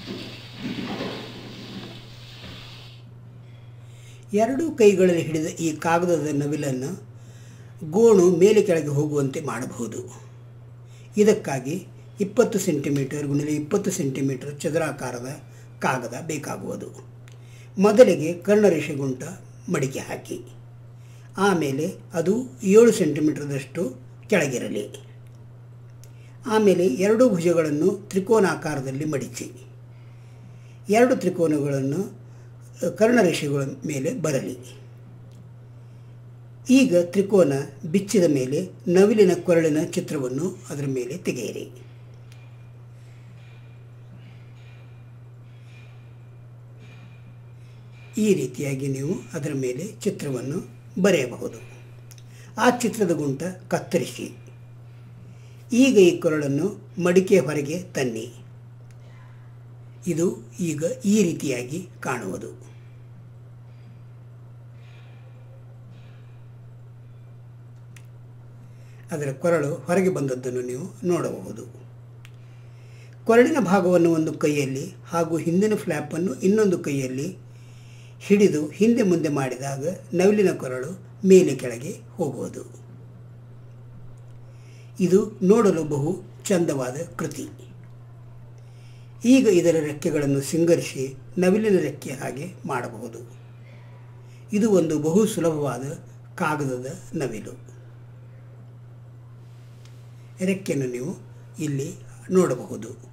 ಎರಡೂ ಕೈಗಳಲ್ಲಿ ಹಿಡಿದ ಈ ಕಾಗದದ ನವಿಲನ್ನು ಗೋಣು ಮೇಲೆ ಕೆಳಗೆ ಹೋಗುವಂತೆ ಮಾಡಬಹುದು ಇದಕ್ಕಾಗಿ ಇಪ್ಪತ್ತು ಸೆಂಟಿಮೀಟರ್ ಗುಣಿಲೆ ಇಪ್ಪತ್ತು ಸೆಂಟಿಮೀಟರ್ ಚದರಾಕಾರದ ಕಾಗದ ಬೇಕಾಗುವುದು ಮೊದಲಿಗೆ ಕರ್ಣರೇಷೆ ಗುಂಟ ಮಡಿಕೆ ಹಾಕಿ ಆಮೇಲೆ ಅದು ಏಳು ಸೆಂಟಿಮೀಟರ್ದಷ್ಟು ಕೆಳಗಿರಲಿ ಆಮೇಲೆ ಎರಡೂ ಭುಜಗಳನ್ನು ತ್ರಿಕೋನಾಕಾರದಲ್ಲಿ ಮಡಿಚಿ ಎರಡು ತ್ರಿಕೋನಗಳನ್ನು ಕರ್ಣರೇಷೆಗಳ ಮೇಲೆ ಬರಲಿ ಈಗ ತ್ರಿಕೋನ ಬಿಚ್ಚಿದ ಮೇಲೆ ನವಿಲಿನ ಕೊರಳಿನ ಚಿತ್ರವನ್ನು ಅದರ ಮೇಲೆ ತೆಗೆಯಿರಿ ಈ ರೀತಿಯಾಗಿ ನೀವು ಅದರ ಮೇಲೆ ಚಿತ್ರವನ್ನು ಬರೆಯಬಹುದು ಆ ಚಿತ್ರದ ಗುಂಟ ಕತ್ತರಿಸಿ ಈಗ ಈ ಕೊರಳನ್ನು ಮಡಿಕೆ ಹೊರಗೆ ತನ್ನಿ ಇದು ಈಗ ಈ ರೀತಿಯಾಗಿ ಕಾಣುವುದು ಅದರ ಕೊರಳು ಹೊರಗೆ ಬಂದದ್ದನ್ನು ನೀವು ನೋಡಬಹುದು ಕೊರಳಿನ ಭಾಗವನ್ನು ಒಂದು ಕೈಯಲ್ಲಿ ಹಾಗೂ ಹಿಂದಿನ ಫ್ಲ್ಯಾಪನ್ನು ಇನ್ನೊಂದು ಕೈಯಲ್ಲಿ ಹಿಡಿದು ಹಿಂದೆ ಮುಂದೆ ಮಾಡಿದಾಗ ನವಿಲಿನ ಕೊರಳು ಮೇಲೆ ಕೆಳಗೆ ಹೋಗುವುದು ಇದು ನೋಡಲು ಬಹು ಚಂದವಾದ ಕೃತಿ ಈಗ ಇದರ ರೆಕ್ಕೆಗಳನ್ನು ಸಿಂಗರಿಸಿ ನವಿಲಿನ ರೆಕ್ಕೆ ಹಾಗೆ ಮಾಡಬಹುದು ಇದು ಒಂದು ಬಹು ಸುಲಭವಾದ ಕಾಗದದ ನವಿಲು ರೆಕ್ಕೆಯನ್ನು ನೀವು ಇಲ್ಲಿ ನೋಡಬಹುದು